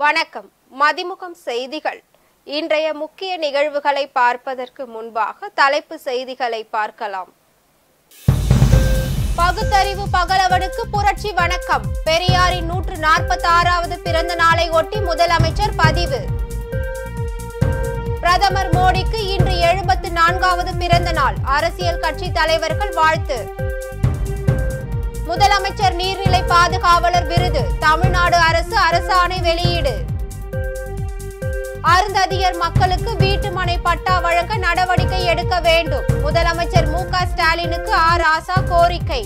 வணக்கம் மதிமுகம் செய்திகள் இன்றைய முக்கிய நிகழ்வுகளை பார்ப்பதற்கு முன்பாக தலைப்பு செய்திகளை பார்க்கலாம் பகுத்தறிவு பகலவனுக்கு புரட்சி வணக்கம் பெரியாரின் நூற்று நாற்பத்தி ஆறாவது பிறந்த நாளை ஒட்டி முதலமைச்சர் பதிவு பிரதமர் மோடிக்கு இன்று எழுபத்து நான்காவது பிறந்த நாள் அரசியல் கட்சி தலைவர்கள் வாழ்த்து முதலமைச்சர் நீர்நிலை பாதுகாவலர் விருது தமிழ்நாடு அரசு அரசாணை வெளியீடு அருந்ததியர் மக்களுக்கு வீட்டு மனை பட்டா வழங்க நடவடிக்கை எடுக்க வேண்டும் முதலமைச்சர் மு க ஸ்டாலினுக்கு ஆர் ஆசா கோரிக்கை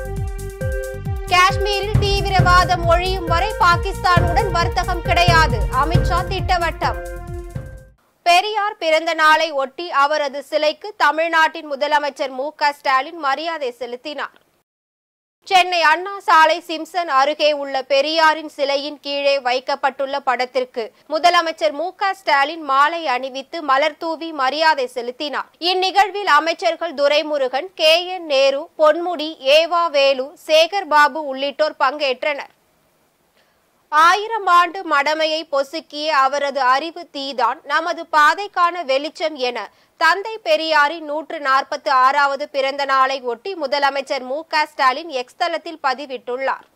காஷ்மீரில் தீவிரவாதம் ஒழியும் வரை பாகிஸ்தானுடன் வர்த்தகம் கிடையாது அமித்ஷா திட்டவட்டம் பெரியார் பிறந்த நாளை ஒட்டி அவரது சிலைக்கு தமிழ்நாட்டின் முதலமைச்சர் மு க ஸ்டாலின் மரியாதை செலுத்தினார் சென்னை அண்ணா சாலை சிம்சன் அருகே உள்ள பெரியாரின் சிலையின் கீழே வைக்கப்பட்டுள்ள படத்திற்கு முதலமைச்சர் மு க ஸ்டாலின் மாலை அணிவித்து மலர் தூவி மரியாதை செலுத்தினார் இந்நிகழ்வில் அமைச்சர்கள் துரைமுருகன் கே என் நேரு பொன்முடி ஏவா வேலு சேகர் பாபு உள்ளிட்டோர் பங்கேற்றனர் ஆயிரம் ஆண்டு மடமையை பொசுக்கிய அவரது அறிவு தீதான் நமது பாதைக்கான வெளிச்சம் என தந்தை பெரியாரின் நூற்று நாற்பத்தி ஆறாவது பிறந்த நாளை ஒட்டி முதலமைச்சர் மு க ஸ்டாலின் எக்ஸ் தளத்தில் பதிவிட்டுள்ளார்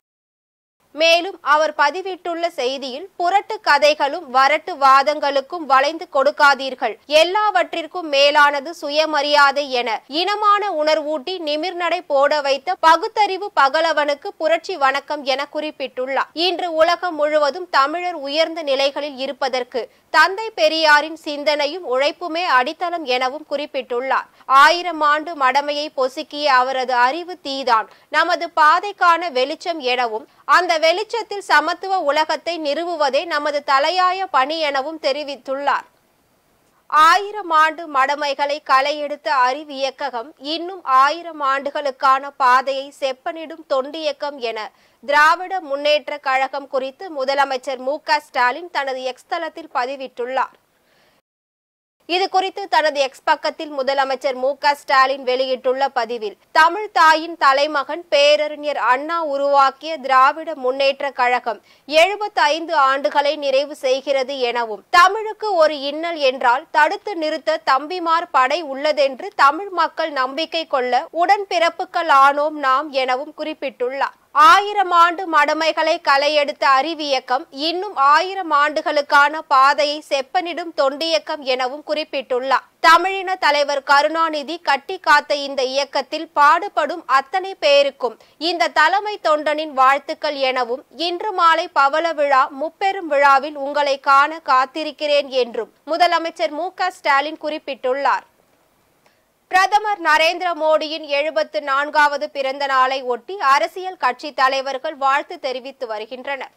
மேலும் அவர் பதிவிட்டுள்ள செய்தியில் புரட்டு கதைகளும் வரட்டு வாதங்களுக்கும் வளைந்து கொடுக்காதீர்கள் எல்லாவற்றிற்கும் மேலானது சுயமரியாதை என இனமான உணர்வூட்டி நிமிர்நடை போட வைத்த பகுத்தறிவு பகலவனுக்கு புரட்சி வணக்கம் என குறிப்பிட்டுள்ளார் இன்று உலகம் முழுவதும் தமிழர் உயர்ந்த நிலைகளில் இருப்பதற்கு தந்தை பெரியாரின் சிந்தனையும் உழைப்புமே அடித்தளம் எனவும் குறிப்பிட்டுள்ளார் ஆயிரம் ஆண்டு மடமையை பொசுக்கிய அவரது அறிவு தீதான் நமது பாதைக்கான வெளிச்சம் எனவும் அந்த வெளிச்சத்தில் சமத்துவ உலகத்தை நிறுவுவதே நமது தலையாய பணி எனவும் தெரிவித்துள்ளார் ஆயிரம் ஆண்டு மடமைகளை களையெடுத்த அறிவியக்ககம் இன்னும் ஆயிரம் ஆண்டுகளுக்கான பாதையை செப்பனிடும் தொண்டியக்கம் என திராவிட முன்னேற்ற கழகம் குறித்து முதலமைச்சர் மு க ஸ்டாலின் தனது எக்ஸ் தளத்தில் பதிவிட்டுள்ளார் இது குறித்து தனது எக்ஸ் பக்கத்தில் முதலமைச்சர் மு க ஸ்டாலின் வெளியிட்டுள்ள பதிவில் தமிழ் தாயின் தலைமகன் பேரறிஞர் அண்ணா உருவாக்கிய திராவிட முன்னேற்ற கழகம் எழுபத்தி ஐந்து ஆண்டுகளை நிறைவு செய்கிறது எனவும் தமிழுக்கு ஒரு இன்னல் என்றால் தடுத்து நிறுத்த தம்பிமார் படை உள்ளதென்று தமிழ் மக்கள் நம்பிக்கை கொள்ள உடன்பிறப்புகள் ஆனோம் நாம் எனவும் குறிப்பிட்டுள்ளார் ஆயிரம் ஆண்டு மடமைகளை களையெடுத்த அறிவியக்கம் இன்னும் ஆயிரம் ஆண்டுகளுக்கான பாதையை செப்பனிடும் தொண்டியக்கம் எனவும் குறிப்பிட்டுள்ளார் தமிழின தலைவர் கருணாநிதி கட்டி காத்த இந்த இயக்கத்தில் பாடுபடும் அத்தனை பேருக்கும் இந்த தலைமை தொண்டனின் வாழ்த்துக்கள் எனவும் இன்று மாலை பவள விழா முப்பெரும் விழாவில் உங்களை காண காத்திருக்கிறேன் என்றும் முதலமைச்சர் மு க ஸ்டாலின் குறிப்பிட்டுள்ளார் பிரதமர் நரேந்திர மோடியின் எழுபத்து நான்காவது பிறந்த நாளை ஒட்டி அரசியல் கட்சி தலைவர்கள் வாழ்த்து தெரிவித்து வருகின்றனர்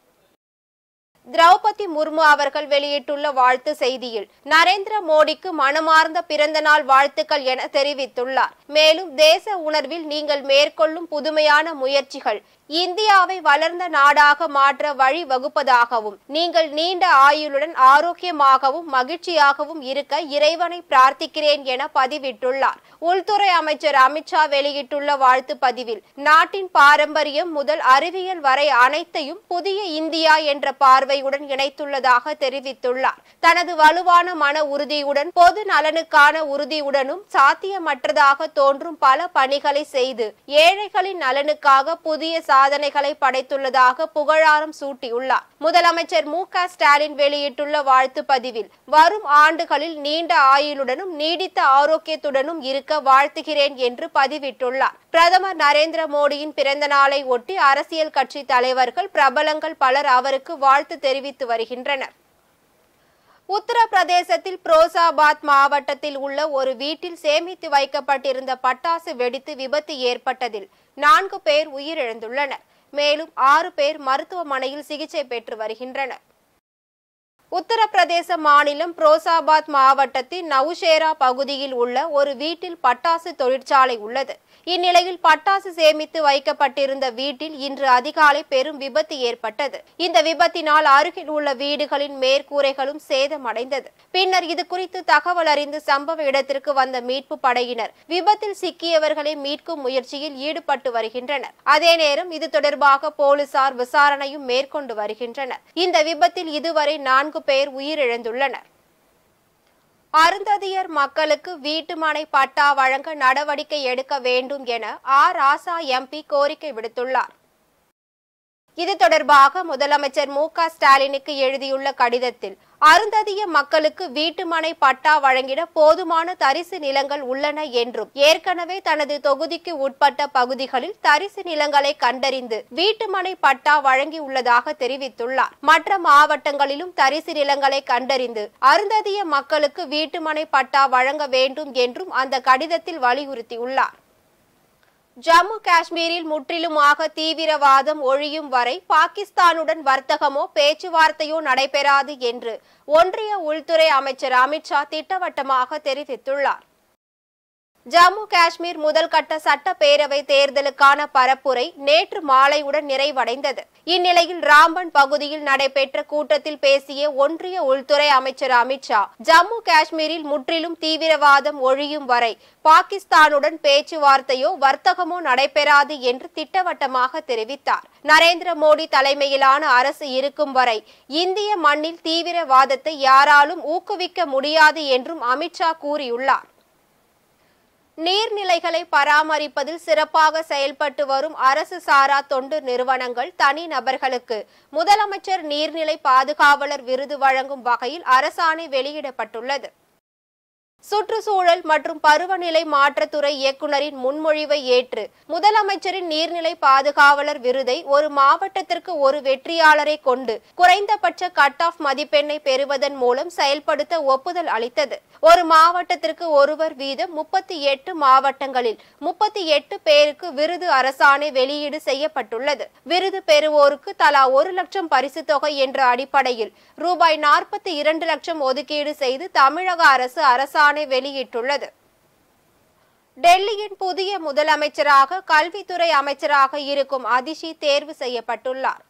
திரௌபதி முர்மு அவர்கள் வெளியிட்டுள்ள வாழ்த்து செய்தியில் நரேந்திர மோடிக்கு மனமார்ந்த பிறந்த நாள் வாழ்த்துக்கள் என தெரிவித்துள்ளார் மேலும் தேச உணர்வில் நீங்கள் மேற்கொள்ளும் புதுமையான முயற்சிகள் இந்தியாவை வளர்ந்த நாடாக மாற்ற வழி வகுப்பதாகவும் நீங்கள் நீண்ட ஆயுளுடன் ஆரோக்கியமாகவும் மகிழ்ச்சியாகவும் இருக்க இறைவனை பிரார்த்திக்கிறேன் என பதிவிட்டுள்ளார் உள்துறை அமைச்சர் அமித்ஷா வெளியிட்டுள்ள வாழ்த்து பதிவில் நாட்டின் பாரம்பரியம் முதல் அறிவியல் வரை அனைத்தையும் புதிய இந்தியா என்ற பார்வையுடன் இணைத்துள்ளதாக தெரிவித்துள்ளார் தனது வலுவான மன உறுதியுடன் பொது நலனுக்கான உறுதியுடனும் சாத்தியமற்றதாக தோன்றும் பல பணிகளை செய்து ஏழைகளின் நலனுக்காக புதிய சாதனைகளை படைத்துள்ளதாக புகழாரம் சூட்டியுள்ளார் முதலமைச்சர் மு க ஸ்டாலின் வெளியிட்டுள்ள வாழ்த்து பதிவில் வரும் ஆண்டுகளில் நீண்ட ஆயுளுடனும் நீடித்த ஆரோக்கியத்துடனும் இருக்க வாழ்த்துகிறேன் என்று பதிவிட்டுள்ளார் பிரதமர் நரேந்திர மோடியின் பிறந்த நாளை ஒட்டி அரசியல் கட்சி தலைவர்கள் பிரபலங்கள் பலர் அவருக்கு வாழ்த்து தெரிவித்து வருகின்றனர் உத்தரப்பிரதேசத்தில் புரோசாபாத் மாவட்டத்தில் உள்ள ஒரு வீட்டில் சேமித்து வைக்கப்பட்டிருந்த பட்டாசு வெடித்து விபத்து ஏற்பட்டதில் நான்கு பேர் உயிரிழந்துள்ளனர் மேலும் ஆறு பேர் மருத்துவமனையில் சிகிச்சை பெற்று வருகின்றனர் உத்தரப்பிரதேச மாநிலம் புரோசாபாத் மாவட்டத்தின் நவுஷேரா பகுதியில் உள்ள ஒரு வீட்டில் பட்டாசு தொழிற்சாலை உள்ளது இந்நிலையில் பட்டாசு சேமித்து வைக்கப்பட்டிருந்த வீட்டில் இன்று அதிகாலை பெரும் விபத்து ஏற்பட்டது இந்த விபத்தினால் அருகில் உள்ள வீடுகளின் மேற்கூரைகளும் சேதமடைந்தது பின்னர் இது குறித்து தகவல் அறிந்து சம்பவ இடத்திற்கு வந்த மீட்பு படையினர் விபத்தில் சிக்கியவர்களை மீட்கும் முயற்சியில் ஈடுபட்டு வருகின்றனர் அதே நேரம் இது தொடர்பாக போலீசார் விசாரணையும் மேற்கொண்டு வருகின்றனர் இந்த விபத்தில் இதுவரை நான்கு பேர் உயிரிழந்துள்ளனர் அருந்ததியர் மக்களுக்கு வீட்டுமனை பட்டா வழங்க நடவடிக்கை எடுக்க வேண்டும் என ஆர் ராசா எம்பி கோரிக்கை விடுத்துள்ளார் இது தொடர்பாக முதலமைச்சர் மு க ஸ்டாலினுக்கு எழுதியுள்ள கடிதத்தில் அருந்ததிய மக்களுக்கு வீட்டுமனை பட்டா வழங்கிட போதுமான தரிசு நிலங்கள் உள்ளன என்றும் ஏற்கனவே தனது தொகுதிக்கு உட்பட்ட பகுதிகளில் தரிசு நிலங்களை கண்டறிந்து வீட்டுமனை பட்டா வழங்கியுள்ளதாக தெரிவித்துள்ளார் மற்ற மாவட்டங்களிலும் தரிசு நிலங்களை கண்டறிந்து அருந்ததிய மக்களுக்கு வீட்டுமனை பட்டா வழங்க வேண்டும் என்றும் அந்த கடிதத்தில் வலியுறுத்தியுள்ளார் ஜம்மு காஷ்மீரில் முற்றிலுமாக தீவிரவாதம் ஒழியும் வரை பாகிஸ்தானுடன் வர்த்தகமோ பேச்சுவார்த்தையோ நடைபெறாது என்று ஒன்றிய உள்துறை அமைச்சர் அமித்ஷா திட்டவட்டமாக தெரிவித்துள்ளார் ஜம்மு காஷ்மீர் முதல் கட்ட சட்டப்பேரவை தேர்தலுக்கான பரப்புரை நேற்று மாலையுடன் நிறைவடைந்தது இந்நிலையில் ராம்பன் பகுதியில் நடைபெற்ற கூட்டத்தில் பேசிய ஒன்றிய உள்துறை அமைச்சர் அமித்ஷா ஜம்மு காஷ்மீரில் முற்றிலும் தீவிரவாதம் ஒழியும் வரை பாகிஸ்தானுடன் பேச்சுவார்த்தையோ வர்த்தகமோ நடைபெறாது என்று திட்டவட்டமாக தெரிவித்தார் நரேந்திர மோடி தலைமையிலான அரசு இருக்கும் வரை இந்திய மண்ணில் தீவிரவாதத்தை யாராலும் ஊக்குவிக்க முடியாது என்றும் அமித்ஷா கூறியுள்ளார் நீர்நிலைகளை பராமரிப்பதில் சிறப்பாக செயல்பட்டு வரும் அரசு சாரா தொண்டு நிறுவனங்கள் தனி நபர்களுக்கு முதலமைச்சர் நீர்நிலை பாதுகாவலர் விருது வழங்கும் வகையில் அரசாணை வெளியிடப்பட்டுள்ளது சுற்றுச்சூழல் மற்றும் பருவநிலை மாற்றத்துறை இயக்குநரின் முன்மொழிவை ஏற்று முதலமைச்சரின் நீர்நிலை பாதுகாவலர் விருதை ஒரு மாவட்டத்திற்கு ஒரு வெற்றியாளரை கொண்டு குறைந்தபட்ச கட் ஆஃப் மதிப்பெண்ணை பெறுவதன் மூலம் செயல்படுத்த ஒப்புதல் அளித்தது ஒரு மாவட்டத்திற்கு ஒருவர் வீதம் முப்பத்தி எட்டு மாவட்டங்களில் முப்பத்தி எட்டு பேருக்கு விருது அரசாணை வெளியீடு செய்யப்பட்டுள்ளது விருது பெறுவோருக்கு தலா ஒரு லட்சம் பரிசு தொகை என்ற அடிப்படையில் ரூபாய் நாற்பத்தி இரண்டு லட்சம் ஒதுக்கீடு செய்து தமிழக அரசு அரசாணை வெளியிட்டுள்ளது டெல்லியின் புதிய முதலமைச்சராக கல்வித்துறை அமைச்சராக இருக்கும் அதிஷி தேர்வு செய்யப்பட்டுள்ளார்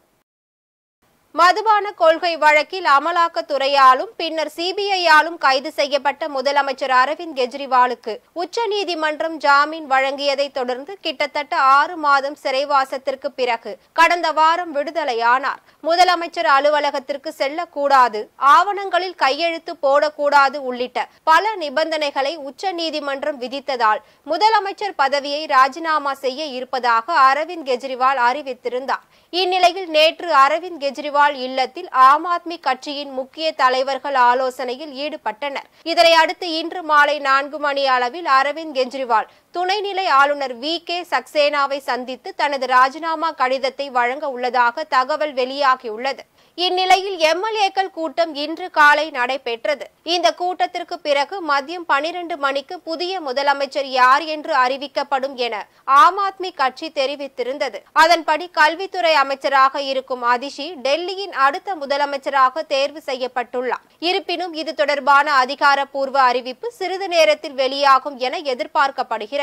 மதுபான கொள்கை வழக்கில் அமலாக்கத்துறையாலும் பின்னர் சிபிஐயாலும் கைது செய்யப்பட்ட முதலமைச்சர் அரவிந்த் கெஜ்ரிவாலுக்கு உச்சநீதிமன்றம் ஜாமீன் வழங்கியதை தொடர்ந்து கிட்டத்தட்ட ஆறு மாதம் சிறைவாசத்திற்கு பிறகு கடந்த வாரம் விடுதலையானார் முதலமைச்சர் அலுவலகத்திற்கு செல்லக்கூடாது ஆவணங்களில் கையெழுத்து போடக்கூடாது உள்ளிட்ட பல நிபந்தனைகளை உச்சநீதிமன்றம் விதித்ததால் முதலமைச்சர் பதவியை ராஜினாமா செய்ய இருப்பதாக அரவிந்த் கெஜ்ரிவால் அறிவித்திருந்தார் இந்நிலையில் நேற்று அரவிந்த் கெஜ்ரிவால் இல்லத்தில் ஆம் ஆத்மி கட்சியின் முக்கிய தலைவர்கள் ஆலோசனையில் ஈடுபட்டனர் இதனை அடுத்து இன்று மாலை நான்கு மணி அளவில் அரவிந்த் கெஜ்ரிவால் துணைநிலை ஆளுநர் வி கே சக்சேனாவை சந்தித்து தனது ராஜினாமா கடிதத்தை வழங்க உள்ளதாக தகவல் வெளியாகியுள்ளது இந்நிலையில் எம்எல்ஏக்கள் கூட்டம் இன்று காலை நடைபெற்றது இந்த கூட்டத்திற்கு பிறகு மதியம் பனிரெண்டு மணிக்கு புதிய முதலமைச்சர் யார் என்று அறிவிக்கப்படும் என ஆம் ஆத்மி கட்சி தெரிவித்திருந்தது அதன்படி கல்வித்துறை அமைச்சராக இருக்கும் அதிஷி டெல்லியின் அடுத்த முதலமைச்சராக தேர்வு செய்யப்பட்டுள்ளார் இருப்பினும் இது தொடர்பான அதிகாரப்பூர்வ அறிவிப்பு சிறிது நேரத்தில் வெளியாகும் என எதிர்பார்க்கப்படுகிறது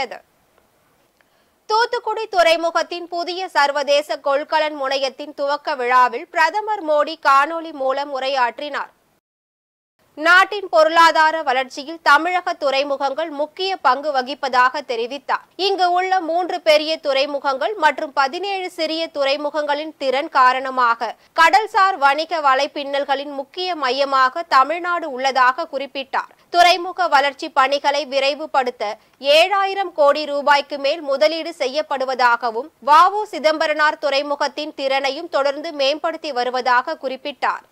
தூத்துக்குடி துறைமுகத்தின் புதிய சர்வதேச கொள்கலன் முனையத்தின் துவக்க விழாவில் பிரதமர் மோடி காணொலி மூலம் உரையாற்றினார் நாட்டின் பொருளாதார வளர்ச்சியில் தமிழக துறைமுகங்கள் முக்கிய பங்கு வகிப்பதாக தெரிவித்தார் இங்கு உள்ள மூன்று பெரிய துறைமுகங்கள் மற்றும் பதினேழு சிறிய துறைமுகங்களின் திறன் காரணமாக கடல்சார் வணிக வலைப்பின்னல்களின் முக்கிய மையமாக தமிழ்நாடு உள்ளதாக குறிப்பிட்டார் துறைமுக வளர்ச்சி பணிகளை விரைவுபடுத்த ஏழாயிரம் கோடி ரூபாய்க்கு மேல் முதலீடு செய்யப்படுவதாகவும் வாவு சிதம்பரனார் துறைமுகத்தின் திறனையும் தொடர்ந்து மேம்படுத்தி வருவதாக குறிப்பிட்டார்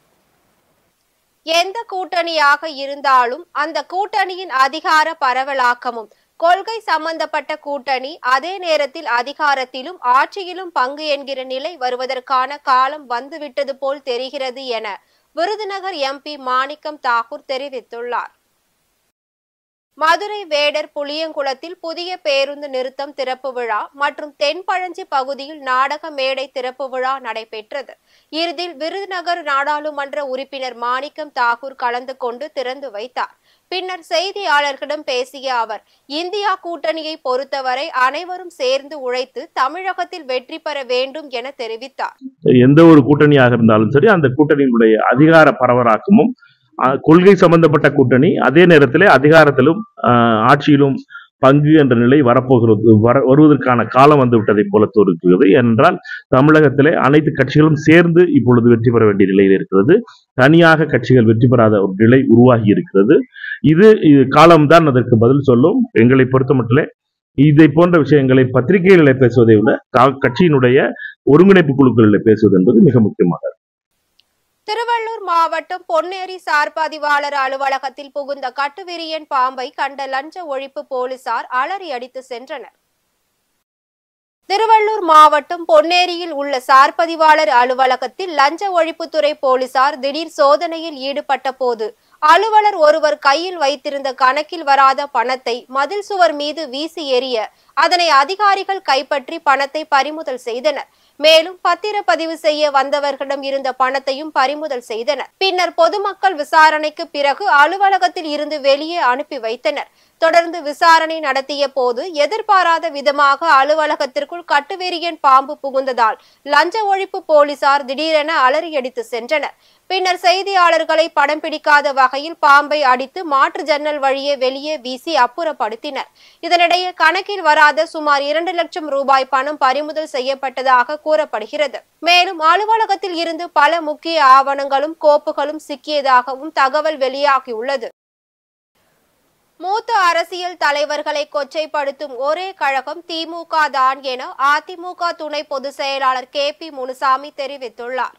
எந்த கூட்டணியாக இருந்தாலும் அந்த கூட்டணியின் அதிகார பரவலாக்கமும் கொள்கை சம்பந்தப்பட்ட கூட்டணி அதே நேரத்தில் அதிகாரத்திலும் ஆட்சியிலும் பங்கு என்கிற நிலை வருவதற்கான காலம் வந்துவிட்டது போல் தெரிகிறது என விருதுநகர் எம்பி மாணிக்கம் தாக்கூர் தெரிவித்துள்ளார் மதுரை வேடர் புளியங்குளத்தில் புதிய பேருந்து நிறுத்தம் திறப்பு விழா மற்றும் தென்பழஞ்சி பகுதியில் நாடக மேடை திறப்பு விழா நடைபெற்றது இறுதியில் விருதுநகர் நாடாளுமன்ற உறுப்பினர் மாணிக்கம் தாகூர் கலந்து கொண்டு திறந்து வைத்தார் பின்னர் செய்தியாளர்களிடம் பேசிய அவர் இந்தியா கூட்டணியை பொறுத்தவரை அனைவரும் சேர்ந்து உழைத்து தமிழகத்தில் வெற்றி பெற வேண்டும் என தெரிவித்தார் எந்த ஒரு கூட்டணியாக இருந்தாலும் சரி அந்த கூட்டணியினுடைய அதிகார பரவலாக்கமும் அஹ், கொள்கை சம்பந்தப்பட்ட கூட்டணி அதே நேரத்திலே அதிகாரத்திலும் அஹ், ஆட்சியிலும் பங்கு என்ற நிலை வரப்போகிறது வர வருவதற்கான காலம் வந்து விட்டதைப் போல தோன்றுகிறது ஏனென்றால் தமிழகத்திலே அனைத்து கட்சிகளும் சேர்ந்து இப்பொழுது வெற்றி பெற வேண்டிய நிலையில் இருக்கிறது தனியாக கட்சிகள் வெற்றி பெறாத ஒரு நிலை உருவாகி இருக்கிறது இது இது காலம்தான் அதற்கு பதில் சொல்லும் எங்களை பொறுத்த மட்டும் இதை போன்ற விஷயங்களை பத்திரிகைகளில் பேசுவதை விட கா- கட்சியினுடைய ஒருங்கிணைப்பு குழுக்களில் பேசுவது என்பது மிக முக்கியமானது திருவள்ளூர் மாவட்டம் பொன்னேரி சார்பதிவாளர் அலுவலகத்தில் புகுந்த கட்டுவிரியன் பாம்பை கண்ட லஞ்ச ஒழிப்பு போலீசார் அலறி அடித்து சென்றனர் திருவள்ளூர் மாவட்டம் பொன்னேரியில் உள்ள சார்பதிவாளர் அலுவலகத்தில் லஞ்ச ஒழிப்புத்துறை போலீசார் திடீர் சோதனையில் ஈடுபட்ட போது அலுவலர் ஒருவர் கையில் வைத்திருந்த கணக்கில் வராத பணத்தை மதில் சுவர் மீது வீசி எறிய அதனை அதிகாரிகள் கைப்பற்றி பணத்தை பறிமுதல் செய்தனர் மேலும் பத்திரப்பதிவு செய்ய வந்தவர்களிடம் இருந்த பணத்தையும் பறிமுதல் செய்தனர் பின்னர் பொதுமக்கள் விசாரணைக்கு பிறகு அலுவலகத்தில் இருந்து வெளியே அனுப்பி வைத்தனர் தொடர்ந்து விசாரணை நடத்திய போது எதிர்பாராத விதமாக அலுவலகத்திற்குள் கட்டுவெறியன் பாம்பு புகுந்ததால் லஞ்ச ஒழிப்பு போலீசார் திடீரென அலறியடித்து சென்றனர் பின்னர் செய்தியாளர்களை படம் பிடிக்காத வகையில் பாம்பை அடித்து மாற்று ஜன்னல் வழியே வெளியே வீசி அப்புறப்படுத்தினர் இதனிடையே கணக்கில் வராத சுமார் இரண்டு லட்சம் ரூபாய் பணம் பறிமுதல் செய்யப்பட்டதாக கூறப்படுகிறது மேலும் அலுவலகத்தில் இருந்து பல முக்கிய ஆவணங்களும் கோப்புகளும் சிக்கியதாகவும் தகவல் வெளியாகியுள்ளது மூத்த அரசியல் தலைவர்களை கொச்சைப்படுத்தும் ஒரே கழகம் திமுக தான் என அதிமுக துணை பொதுச் செயலாளர் கே பி முனுசாமி தெரிவித்துள்ளார்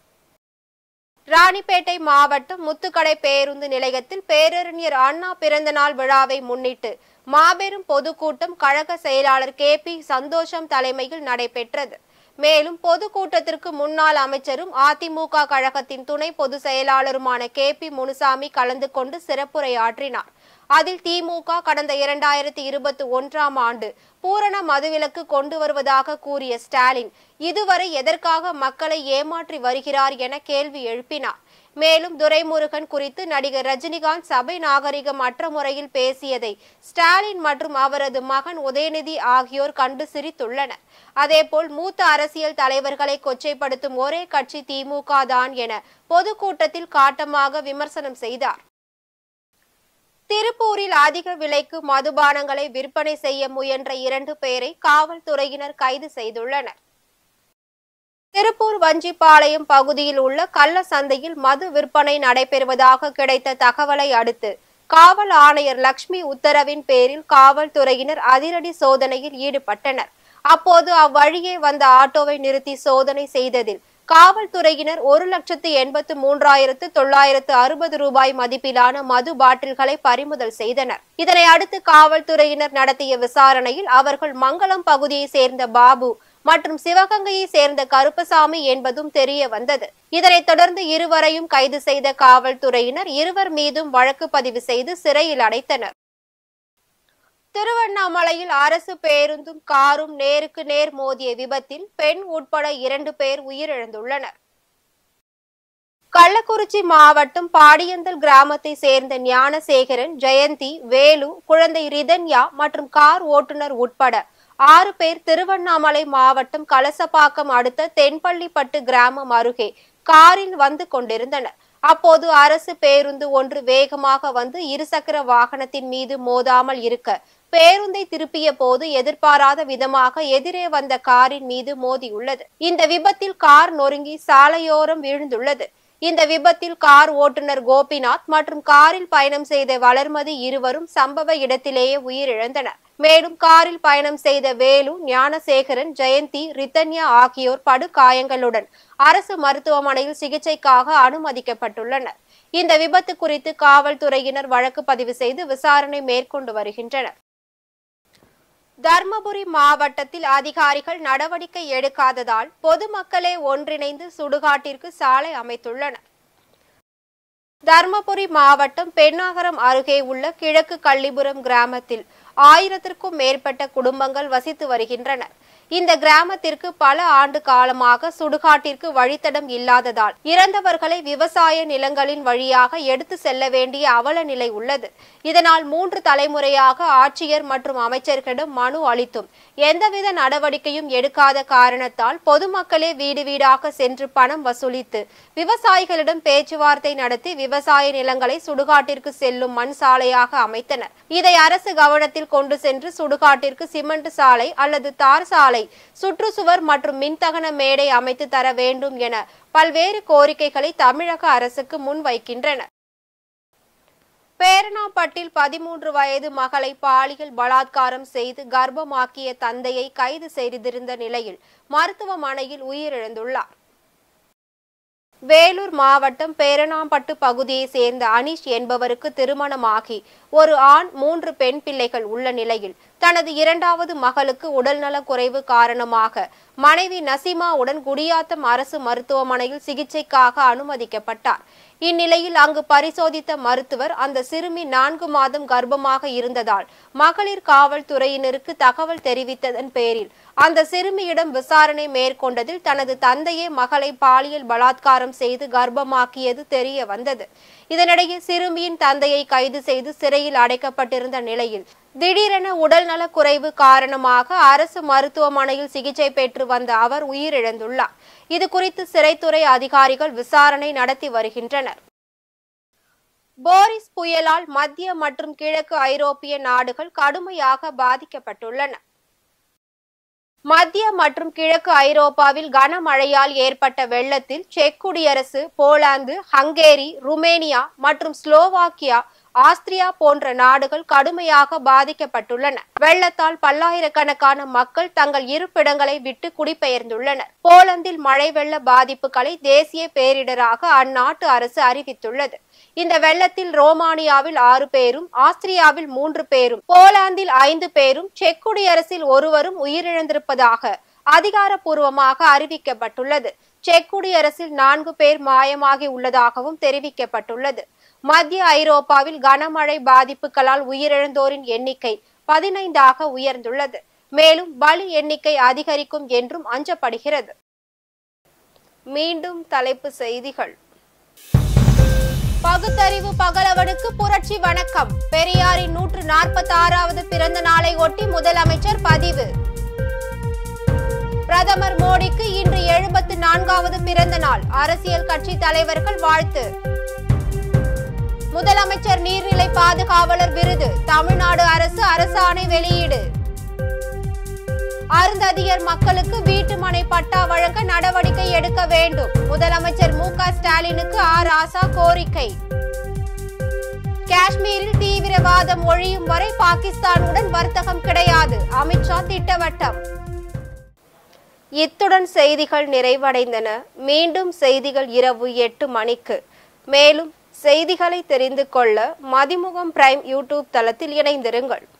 ராணிப்பேட்டை மாவட்டம் முத்துக்கடை பேருந்து நிலையத்தில் பேரறிஞர் அண்ணா பிறந்தநாள் விழாவை முன்னிட்டு மாபெரும் பொதுக்கூட்டம் கழக செயலாளர் கே பி சந்தோஷம் தலைமையில் நடைபெற்றது மேலும் பொதுக்கூட்டத்திற்கு முன்னாள் அமைச்சரும் அதிமுக கழகத்தின் துணை பொதுச் செயலாளருமான கே பி முனுசாமி கலந்து கொண்டு சிறப்புரையாற்றினார் அதில் திமுக கடந்த இரண்டாயிரத்தி இருபத்தி ஒன்றாம் ஆண்டு பூரண மதுவிலக்கு கொண்டு வருவதாக கூறிய ஸ்டாலின் இதுவரை எதற்காக மக்களை ஏமாற்றி வருகிறார் என கேள்வி எழுப்பினார் மேலும் துரைமுருகன் குறித்து நடிகர் ரஜினிகாந்த் சபை நாகரிகம் அற்ற முறையில் பேசியதை ஸ்டாலின் மற்றும் அவரது மகன் உதயநிதி ஆகியோர் கண்டு சிரித்துள்ளனர் அதேபோல் மூத்த அரசியல் தலைவர்களை கொச்சைப்படுத்தும் ஒரே கட்சி திமுக தான் என பொதுக்கூட்டத்தில் காட்டமாக விமர்சனம் செய்தார் திருப்பூரில் அதிக விலைக்கு மதுபானங்களை விற்பனை செய்ய முயன்ற இரண்டு பேரை காவல்துறையினர் கைது செய்துள்ளனர் திருப்பூர் வஞ்சிப்பாளையம் பகுதியில் உள்ள கள்ள சந்தையில் மது விற்பனை நடைபெறுவதாக கிடைத்த தகவலை அடுத்து காவல் ஆணையர் லட்சுமி உத்தரவின் பேரில் காவல்துறையினர் அதிரடி சோதனையில் ஈடுபட்டனர் அப்போது அவ்வழியே வந்த ஆட்டோவை நிறுத்தி சோதனை செய்ததில் காவல்துறையினர் ஒரு லட்சத்து எண்பத்து மூன்றாயிரத்து தொள்ளாயிரத்து அறுபது ரூபாய் மதிப்பிலான மது பாட்டில்களை பறிமுதல் செய்தனர் இதனை அடுத்து காவல்துறையினர் நடத்திய விசாரணையில் அவர்கள் மங்களம் பகுதியை சேர்ந்த பாபு மற்றும் சிவகங்கையை சேர்ந்த கருப்பசாமி என்பதும் தெரிய வந்தது இதனைத் தொடர்ந்து இருவரையும் கைது செய்த காவல்துறையினர் இருவர் மீதும் வழக்கு பதிவு செய்து சிறையில் அடைத்தனர் திருவண்ணாமலையில் அரசு பேருந்தும் காரும் நேருக்கு நேர் மோதிய விபத்தில் பெண் உட்பட இரண்டு பேர் உயிரிழந்துள்ளனர் கள்ளக்குறிச்சி மாவட்டம் பாடியந்தல் கிராமத்தை சேர்ந்த ஞானசேகரன் ஜெயந்தி வேலு குழந்தை ரிதன்யா மற்றும் கார் ஓட்டுநர் உட்பட ஆறு பேர் திருவண்ணாமலை மாவட்டம் கலசப்பாக்கம் அடுத்த தென்பள்ளிப்பட்டு கிராமம் அருகே காரில் வந்து கொண்டிருந்தனர் அப்போது அரசு பேருந்து ஒன்று வேகமாக வந்து இருசக்கர வாகனத்தின் மீது மோதாமல் இருக்க பேருந்தை திருப்பிய போது எதிர்பாராத விதமாக எதிரே வந்த காரின் மீது மோதியுள்ளது இந்த விபத்தில் கார் நொறுங்கி சாலையோரம் விழுந்துள்ளது இந்த விபத்தில் கார் ஓட்டுநர் கோபிநாத் மற்றும் காரில் பயணம் செய்த வளர்மதி இருவரும் சம்பவ இடத்திலேயே உயிரிழந்தனர் மேலும் காரில் பயணம் செய்த வேலு ஞானசேகரன் ஜெயந்தி ரித்தன்யா ஆகியோர் படுகாயங்களுடன் அரசு மருத்துவமனையில் சிகிச்சைக்காக அனுமதிக்கப்பட்டுள்ளனர் இந்த விபத்து குறித்து காவல்துறையினர் வழக்கு பதிவு செய்து விசாரணை மேற்கொண்டு வருகின்றனர் தர்மபுரி மாவட்டத்தில் அதிகாரிகள் நடவடிக்கை எடுக்காததால் பொதுமக்களே ஒன்றிணைந்து சுடுகாட்டிற்கு சாலை அமைத்துள்ளனர் தர்மபுரி மாவட்டம் பெண்ணாகரம் அருகே உள்ள கிழக்கு கள்ளிபுரம் கிராமத்தில் ஆயிரத்திற்கும் மேற்பட்ட குடும்பங்கள் வசித்து வருகின்றனர் இந்த கிராமத்திற்கு பல ஆண்டு காலமாக சுடுகாட்டிற்கு வழித்தடம் இல்லாததால் இறந்தவர்களை விவசாய நிலங்களின் வழியாக எடுத்து செல்ல வேண்டிய அவல நிலை உள்ளது இதனால் மூன்று தலைமுறையாக ஆட்சியர் மற்றும் அமைச்சர்களிடம் மனு அளித்தும் எந்தவித நடவடிக்கையும் எடுக்காத காரணத்தால் பொதுமக்களே வீடு வீடாக சென்று பணம் வசூலித்து விவசாயிகளிடம் பேச்சுவார்த்தை நடத்தி விவசாய நிலங்களை சுடுகாட்டிற்கு செல்லும் மண் சாலையாக அமைத்தனர் இதை அரசு கவனத்தில் கொண்டு சென்று சுடுகாட்டிற்கு சிமெண்ட் சாலை அல்லது தார் சாலை சுற்றுச்சுவர் மற்றும் மின்தகன மேடை அமைத்து தர வேண்டும் என பல்வேறு கோரிக்கைகளை தமிழக அரசுக்கு முன்வைக்கின்றனர் பேரணாம்பட்டில் பதிமூன்று வயது மகளை பாலியல் பலாத்காரம் செய்து கர்ப்பமாக்கிய தந்தையை கைது செய்திருந்த நிலையில் மருத்துவமனையில் உயிரிழந்துள்ளார் வேலூர் மாவட்டம் பேரணாம்பட்டு பகுதியை சேர்ந்த அனீஷ் என்பவருக்கு திருமணமாகி ஒரு ஆண் மூன்று பெண் பிள்ளைகள் உள்ள நிலையில் தனது இரண்டாவது மகளுக்கு உடல்நலக் குறைவு காரணமாக மனைவி நசீமாவுடன் குடியாத்தம் அரசு மருத்துவமனையில் சிகிச்சைக்காக அனுமதிக்கப்பட்டார் இந்நிலையில் அங்கு பரிசோதித்த மருத்துவர் அந்த சிறுமி நான்கு மாதம் கர்ப்பமாக இருந்ததால் மகளிர் காவல்துறையினருக்கு தகவல் தெரிவித்ததன் பேரில் அந்த சிறுமியிடம் விசாரணை மேற்கொண்டதில் தனது தந்தையே மகளை பாலியல் பலாத்காரம் செய்து கர்ப்பமாக்கியது தெரிய வந்தது இதனிடையே சிறுமியின் தந்தையை கைது செய்து சிறையில் அடைக்கப்பட்டிருந்த நிலையில் திடீரென உடல்நலக் குறைவு காரணமாக அரசு மருத்துவமனையில் சிகிச்சை பெற்று வந்த அவர் உயிரிழந்துள்ளார் இது குறித்து சிறைத்துறை அதிகாரிகள் விசாரணை நடத்தி வருகின்றனர் போரிஸ் புயலால் மத்திய மற்றும் கிழக்கு ஐரோப்பிய நாடுகள் கடுமையாக பாதிக்கப்பட்டுள்ளன மத்திய மற்றும் கிழக்கு ஐரோப்பாவில் கனமழையால் ஏற்பட்ட வெள்ளத்தில் செக் குடியரசு போலாந்து ஹங்கேரி ருமேனியா மற்றும் ஸ்லோவாக்கியா ஆஸ்திரியா போன்ற நாடுகள் கடுமையாக பாதிக்கப்பட்டுள்ளன வெள்ளத்தால் பல்லாயிரக்கணக்கான மக்கள் தங்கள் இருப்பிடங்களை விட்டு குடிபெயர்ந்துள்ளனர் போலந்தில் மழை வெள்ள பாதிப்புகளை தேசிய பேரிடராக அந்நாட்டு அரசு அறிவித்துள்ளது இந்த வெள்ளத்தில் ரோமானியாவில் ஆறு பேரும் ஆஸ்திரியாவில் மூன்று பேரும் போலாந்தில் ஐந்து பேரும் செக் குடியரசில் ஒருவரும் உயிரிழந்திருப்பதாக அதிகாரப்பூர்வமாக அறிவிக்கப்பட்டுள்ளது செக் குடியரசில் நான்கு பேர் மாயமாகி உள்ளதாகவும் தெரிவிக்கப்பட்டுள்ளது மத்திய ஐரோப்பாவில் கனமழை பாதிப்புகளால் உயிரிழந்தோரின் எண்ணிக்கை பதினைந்தாக உயர்ந்துள்ளது மேலும் பலி எண்ணிக்கை அதிகரிக்கும் என்றும் அஞ்சப்படுகிறது மீண்டும் தலைப்பு செய்திகள் பகுத்தறிவு பகலவனுக்கு புரட்சி வணக்கம் பெரியாரின் நூற்று நாற்பத்தி ஆறாவது பிறந்த நாளை ஒட்டி முதலமைச்சர் பதிவு பிரதமர் மோடிக்கு இன்று எழுபத்து நான்காவது பிறந்த நாள் அரசியல் கட்சி தலைவர்கள் வாழ்த்து முதலமைச்சர் நீர்நிலை பாதுகாவலர் விருது தமிழ்நாடு அரசு அரசாணை வெளியீடு அருந்ததியர் மக்களுக்கு வீட்டு மனை பட்டா வழங்க நடவடிக்கை எடுக்க வேண்டும் முதலமைச்சர் மு க ஸ்டாலினுக்கு ஆர் ராசா கோரிக்கை காஷ்மீரில் தீவிரவாதம் ஒழியும் வரை பாகிஸ்தானுடன் வர்த்தகம் கிடையாது அமித்ஷா திட்டவட்டம் இத்துடன் செய்திகள் நிறைவடைந்தன மீண்டும் செய்திகள் இரவு எட்டு மணிக்கு மேலும் செய்திகளை தெரிந்து கொள்ள மதிமுகம் பிரைம் யூடியூப் தளத்தில் இணைந்திருங்கள்